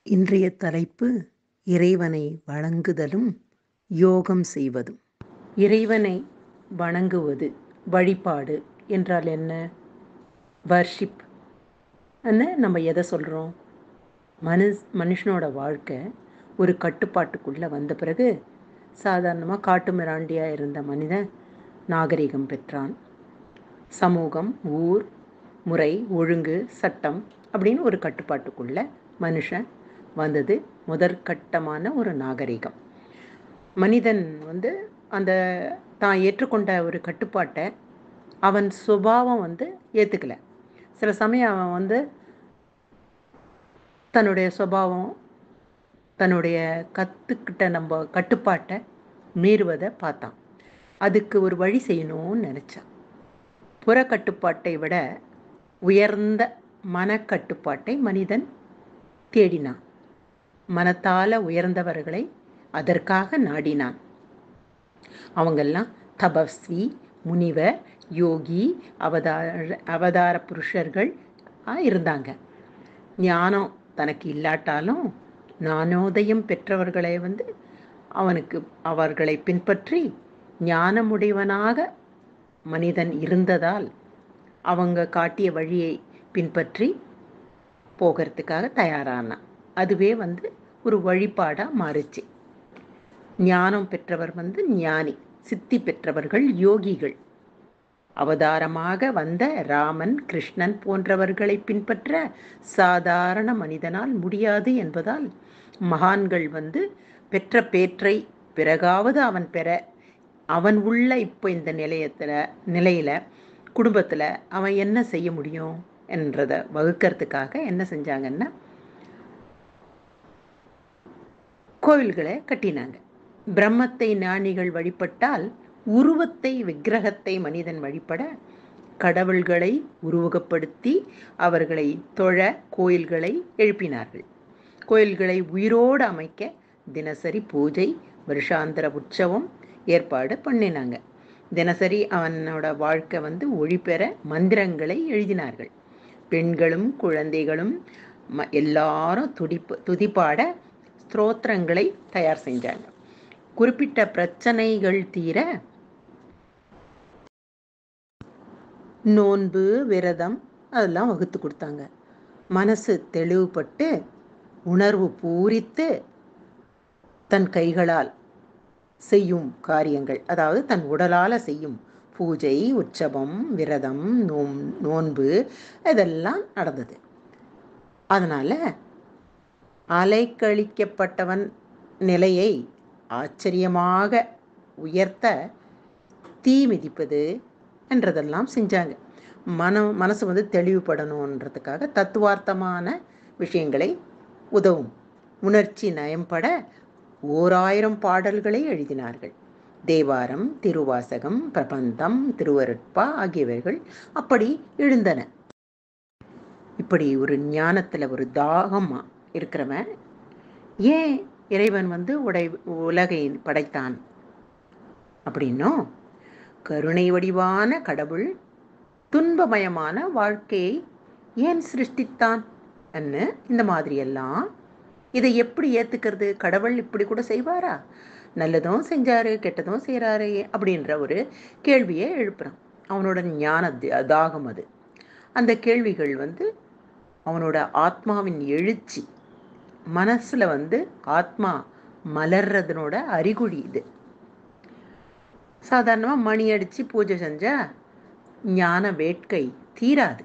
இன்றைய தலைப்பு இறைவனை வணங்குதலும் யோகம் செய்வதும் இறைவனை வணங்குவது வழிபாடு என்றால் என்ன வர்ஷிப் நம்ம எதை சொல்கிறோம் மனுஷ் மனுஷனோட வாழ்க்கை ஒரு கட்டுப்பாட்டுக்குள்ளே வந்த பிறகு சாதாரணமாக காட்டு மிராண்டியாக இருந்த மனிதன் நாகரிகம் பெற்றான் சமூகம் ஊர் முறை ஒழுங்கு சட்டம் அப்படின்னு ஒரு கட்டுப்பாட்டுக்குள்ள மனுஷன் வந்தது முதற்கட்டமான ஒரு நாகரிகம் மனிதன் வந்து அந்த தான் ஏற்றுக்கொண்ட ஒரு கட்டுப்பாட்டை அவன் சுபாவம் வந்து ஏற்றுக்கல சில சமயம் அவன் வந்து தன்னுடைய சுபாவம் தன்னுடைய கற்றுக்கிட்ட நம்ம கட்டுப்பாட்டை மீறுவதை பார்த்தான் அதுக்கு ஒரு வழி செய்யணும்னு நினச்சான் புற கட்டுப்பாட்டை விட உயர்ந்த மனக்கட்டுப்பாட்டை மனிதன் தேடினான் மனத்தால உயர்ந்தவர்களை அதற்காக நாடினான் அவங்கெல்லாம் தபஸ்வி முனிவர் யோகி அவதார அவதார புருஷர்கள் இருந்தாங்க ஞானம் தனக்கு இல்லாட்டாலும் ஞானோதயம் பெற்றவர்களை வந்து அவனுக்கு அவர்களை பின்பற்றி ஞானமுடையவனாக மனிதன் இருந்ததால் அவங்க காட்டிய வழியை பின்பற்றி போகிறதுக்காக தயாரானான் அதுவே வந்து ஒரு வழிபாடாக மாறுச்சு ஞானம் பெற்றவர் வந்து ஞானி சித்தி பெற்றவர்கள் யோகிகள் அவதாரமாக வந்த ராமன் கிருஷ்ணன் போன்றவர்களை பின்பற்ற சாதாரண மனிதனால் முடியாது என்பதால் மகான்கள் வந்து பெற்ற பேற்றை பிறகாவது அவன் பெற அவன் உள்ள இப்போ இந்த நிலையத்தில் நிலையில் குடும்பத்தில் அவன் என்ன செய்ய முடியும் என்றதை வகுக்கிறதுக்காக என்ன செஞ்சாங்கன்னா கோவில்களை கட்டினாங்க பிரம்மத்தை ஞானிகள் வழிபட்டால் உருவத்தை விக்கிரகத்தை மனிதன் வழிபட கடவுள்களை உருவகப்படுத்தி அவர்களை தொழ கோயில்களை எழுப்பினார்கள் கோயில்களை உயிரோடு அமைக்க தினசரி பூஜை வருஷாந்திர உற்சவம் ஏற்பாடு பண்ணினாங்க தினசரி அவனோட வாழ்க்கை வந்து ஒளிபெற மந்திரங்களை எழுதினார்கள் பெண்களும் குழந்தைகளும் ம எல்லாரும் துடிப்பு துதிப்பாட ஸ்தோத்திரங்களை தயார் செஞ்சாங்க குறிப்பிட்ட பிரச்சனைகள் தீர நோன்பு விரதம் அதெல்லாம் வகுத்து கொடுத்தாங்க மனசு தெளிவுபட்டு உணர்வு பூரித்து தன் கைகளால் செய்யும் காரியங்கள் அதாவது தன் உடலால் செய்யும் பூஜை உற்சவம் விரதம் நோம் நோன்பு இதெல்லாம் நடந்தது அதனால் அலைக்கழிக்கப்பட்டவன் நிலையை ஆச்சரியமாக உயர்த்த தீ மிதிப்பது என்றதெல்லாம் செஞ்சாங்க மனம் மனசு வந்து தெளிவுபடணுன்றதுக்காக தத்துவார்த்தமான விஷயங்களை உதவும் உணர்ச்சி நயம்பட ஓராயிரம் பாடல்களை எழுதினார்கள் தேவாரம் திருவாசகம் பிரபந்தம் திருவருட்பா ஆகியவைகள் அப்படி எழுந்தன இப்படி ஒரு ஞானத்தில் ஒரு தாகமாக இருக்கிறவன் ஏன் இறைவன் வந்து உடை உலகை படைத்தான் அப்படின்னும் கருணை வடிவான கடவுள் துன்பமயமான வாழ்க்கையை ஏன் சிருஷ்டித்தான் இந்த மாதிரியெல்லாம் இதை எப்படி ஏற்றுக்கிறது கடவுள் இப்படி கூட செய்வாரா நல்லதும் செஞ்சாரு கெட்டதும் செய்கிறாரு அப்படின்ற ஒரு கேள்வியை எழுப்புறான் அவனோட ஞான தாகம் அது அந்த கேள்விகள் வந்து அவனோட ஆத்மாவின் எழுச்சி மனசில் வந்து ஆத்மா மலர்றதுனோட அறிகுறி இது சாதாரணமாக மணி அடித்து பூஜை செஞ்சால் ஞான வேட்கை தீராது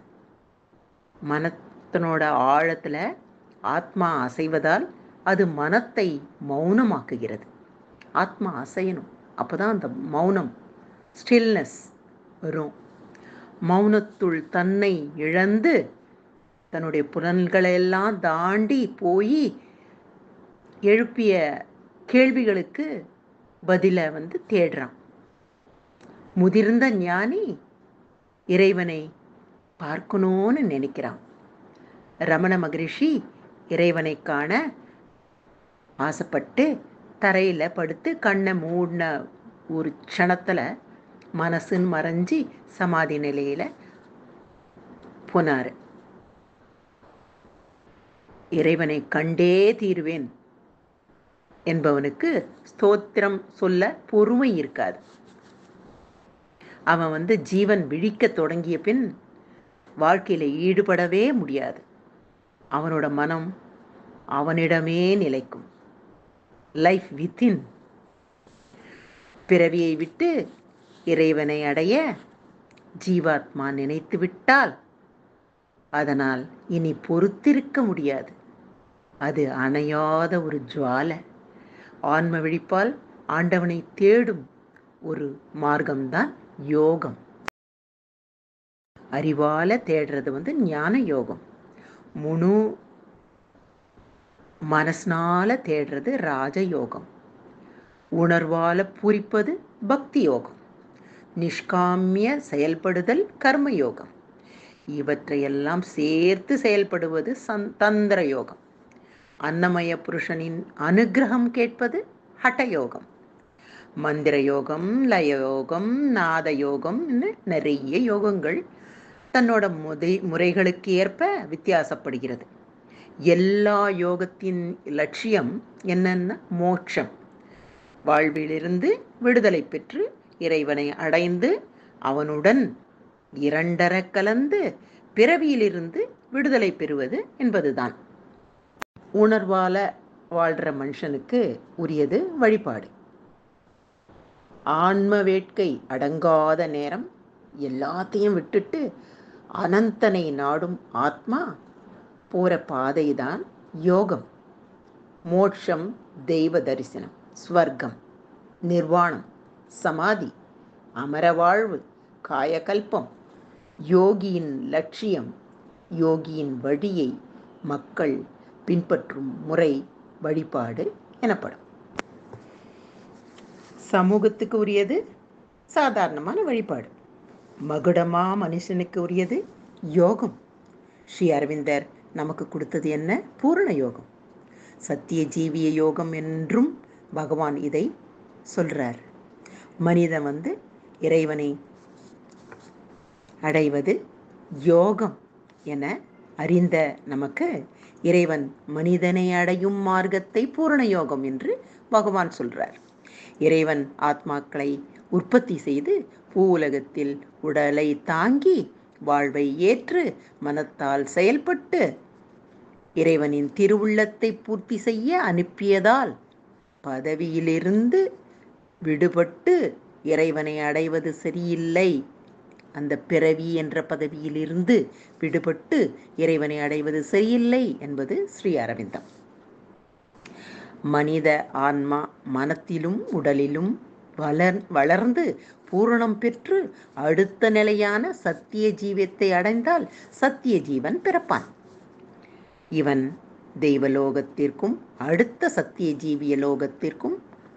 மனத்தினோட ஆழத்தில் ஆத்மா அசைவதால் அது மனத்தை மௌனமாக்குகிறது ஆத்மா அசையணும் அப்போ தான் அந்த மௌனம் ஸ்டில்னஸ் வரும் மௌனத்துள் தன்னை இழந்து தன்னுடைய புலன்களையெல்லாம் தாண்டி போய் எழுப்பிய கேள்விகளுக்கு பதிலை வந்து தேடுறான் முதிர்ந்த ஞானி இறைவனை பார்க்கணும்னு நினைக்கிறான் ரமண மகரிஷி இறைவனை காண ஆசைப்பட்டு தரையில் படுத்து கண்ணை மூடின ஒரு க்ஷணத்தில் மனசுன்னு மறைஞ்சி சமாதி நிலையில் போனார் இறைவனை கண்டே தீருவேன் என்பவனுக்கு ஸ்தோத்திரம் சொல்ல பொறுமை இருக்காது அவன் வந்து ஜீவன் விழிக்க தொடங்கிய பின் வாழ்க்கையில் ஈடுபடவே முடியாது அவனோட மனம் அவனிடமே நிலைக்கும் லைஃப் வித்தின் பிறவியை விட்டு இறைவனை அடைய ஜீவாத்மா நினைத்து விட்டால் அதனால் இனி பொறுத்திருக்க முடியாது அது அணையாத ஒரு ஜுவாலை ஆன்ம விழிப்பால் ஆண்டவனை தேடும் ஒரு மார்க்கம்தான் யோகம் அறிவால தேடுறது வந்து ஞான யோகம் முழு மனசனால தேடுறது ராஜயோகம் உணர்வால பூரிப்பது பக்தி யோகம் நிஷ்காமிய செயல்படுதல் கர்மயோகம் இவற்றையெல்லாம் சேர்த்து செயல்படுவது சந் தந்திர யோகம் அன்னமய புருஷனின் அனுகிரகம் கேட்பது ஹட்டயோகம் மந்திர யோகம் லயயோகம் நாத யோகம்னு நிறைய யோகங்கள் தன்னோட முதை முறைகளுக்கு ஏற்ப வித்தியாசப்படுகிறது எல்லா யோகத்தின் லட்சியம் என்னன்னா மோட்சம் வாழ்விலிருந்து விடுதலை பெற்று இறைவனை அடைந்து அவனுடன் இரண்டர கலந்து பிறவியிலிருந்து விடுதலை பெறுவது என்பதுதான் உணர்வால வாழ்கிற மனுஷனுக்கு உரியது வழிபாடு ஆன்ம வேட்கை அடங்காத நேரம் எல்லாத்தையும் விட்டுட்டு அனந்தனை நாடும் ஆத்மா போகிற பாதை தான் யோகம் மோட்சம் தெய்வ தரிசனம் ஸ்வர்க்கம் நிர்வாணம் சமாதி அமரவாழ்வு காயகல்பம் யோகியின் லட்சியம் யோகியின் வழியை மக்கள் பின்பற்றும் முறை வழிபாடு எனப்படும் சமூகத்துக்கு உரியது சாதாரணமான வழிபாடு மகுடமா மனுஷனுக்கு உரியது யோகம் ஸ்ரீ அரவிந்தர் நமக்கு கொடுத்தது என்ன பூரண யோகம் சத்திய ஜீவிய யோகம் என்றும் பகவான் இதை சொல்றார் மனிதன் வந்து இறைவனை அடைவது யோகம் என அறிந்த நமக்கு இறைவன் மனிதனை அடையும் மார்க்கத்தை பூரண யோகம் என்று பகவான் சொல்றார் இறைவன் ஆத்மாக்களை உற்பத்தி செய்து பூவுலகத்தில் உடலை தாங்கி வாழ்வை ஏற்று மனத்தால் செயல்பட்டு இறைவனின் திருவுள்ளத்தை பூர்த்தி செய்ய அனுப்பியதால் பதவியிலிருந்து விடுபட்டு இறைவனை அடைவது சரியில்லை அந்த பிறவி என்ற பதவியிலிருந்து விடுபட்டு இறைவனை அடைவது சரியில்லை என்பது ஸ்ரீ அரவிந்தம் மனித ஆன்மா மனத்திலும் உடலிலும் வளர் வளர்ந்து பூரணம் பெற்று அடுத்த நிலையான சத்திய ஜீவத்தை அடைந்தால் சத்திய ஜீவன் பிறப்பான் இவன் தெய்வலோகத்திற்கும் அடுத்த சத்திய ஜீவிய லோகத்திற்கும்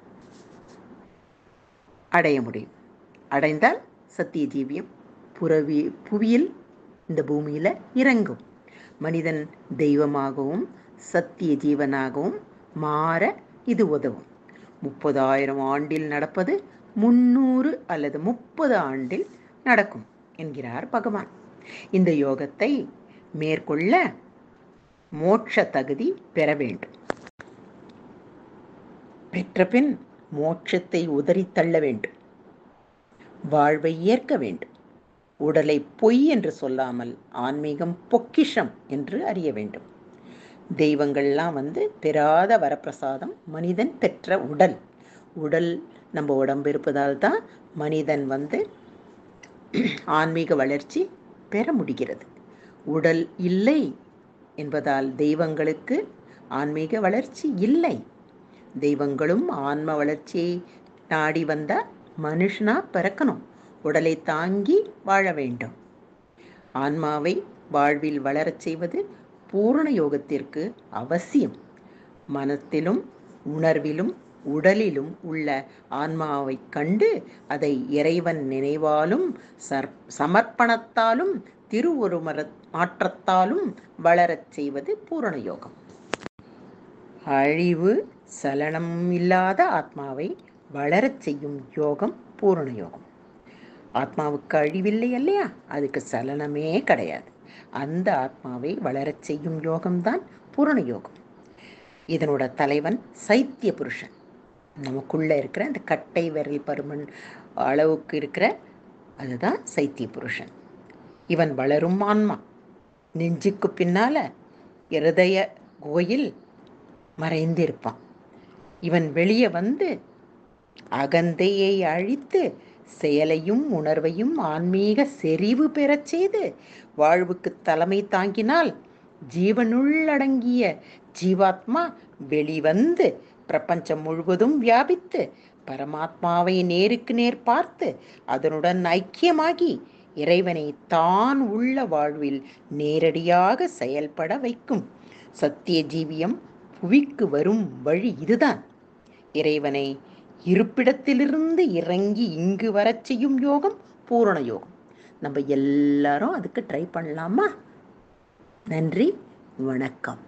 அடைய முடியும் அடைந்தால் சத்திய ஜீவியம் புறவி புவியில் இந்த பூமியில் இறங்கும் மனிதன் தெய்வமாகவும் சத்திய ஜீவனாகவும் மாற இது உதவும் முப்பதாயிரம் ஆண்டில் நடப்பது முன்னூறு அல்லது முப்பது ஆண்டில் நடக்கும் என்கிறார் பகவான் இந்த யோகத்தை மேற்கொள்ள மோட்ச தகுதி பெற வேண்டும் பெற்ற பின் மோட்சத்தை உதறி தள்ள வேண்டும் வாழ்வை ஏற்க வேண்டும் உடலை பொய் என்று சொல்லாமல் ஆன்மீகம் பொக்கிஷம் என்று அறிய வேண்டும் தெய்வங்கள்லாம் வந்து பெறாத வரப்பிரசாதம் மனிதன் பெற்ற உடல் உடல் நம்ம உடம்பு இருப்பதால் தான் மனிதன் வந்து ஆன்மீக வளர்ச்சி பெற முடிகிறது உடல் இல்லை என்பதால் தெய்வங்களுக்கு ஆன்மீக வளர்ச்சி இல்லை தெய்வங்களும் ஆன்ம வளர்ச்சியை நாடி வந்தால் மனுஷனா பிறக்கணும் உடலை தாங்கி வாழ வேண்டும் ஆன்மாவை வாழ்வில் வளரச் செய்வது பூரண யோகத்திற்கு அவசியம் மனத்திலும் உணர்விலும் உடலிலும் உள்ள ஆன்மாவை கண்டு அதை இறைவன் நினைவாலும் சர் சமர்ப்பணத்தாலும் திருவுருமர மாற்றத்தாலும் வளரச் செய்வது பூரண யோகம் அழிவு சலனம் இல்லாத ஆத்மாவை வளரச் செய்யும் யோகம் பூரண யோகம் ஆத்மாவுக்கு அழிவில்லை இல்லையா அதுக்கு சலனமே கிடையாது அந்த ஆத்மாவை வளரச் செய்யும் யோகம்தான் பூரண யோகம் இதனோட தலைவன் சைத்திய புருஷன் நமக்குள்ளே இருக்கிற அந்த கட்டை விரல் பருமன் அளவுக்கு இருக்கிற அதுதான் சைத்திய புருஷன் இவன் வளரும் ஆன்மா நெஞ்சுக்கு பின்னால இருதய கோயில் மறைந்திருப்பான் இவன் வெளியே வந்து அகந்தையை அழித்து செயலையும் உணர்வையும் ஆன்மீக செறிவு பெறச் செய்து வாழ்வுக்கு தலைமை தாங்கினால் ஜீவனுள்ளடங்கிய ஜீவாத்மா வெளிவந்து பிரபஞ்சம் முழுவதும் வியாபித்து பரமாத்மாவை நேருக்கு நேர் பார்த்து அதனுடன் ஐக்கியமாகி இறைவனை தான் உள்ள வாழ்வில் நேரடியாக செயல்பட வைக்கும் சத்திய ஜீவியம் புவிக்கு வரும் வழி இதுதான் இறைவனை இருப்பிடத்திலிருந்து இறங்கி இங்கு வரச் செய்யும் யோகம் பூரண யோகம் நம்ம எல்லாரும் அதுக்கு ட்ரை பண்ணலாமா நன்றி வணக்கம்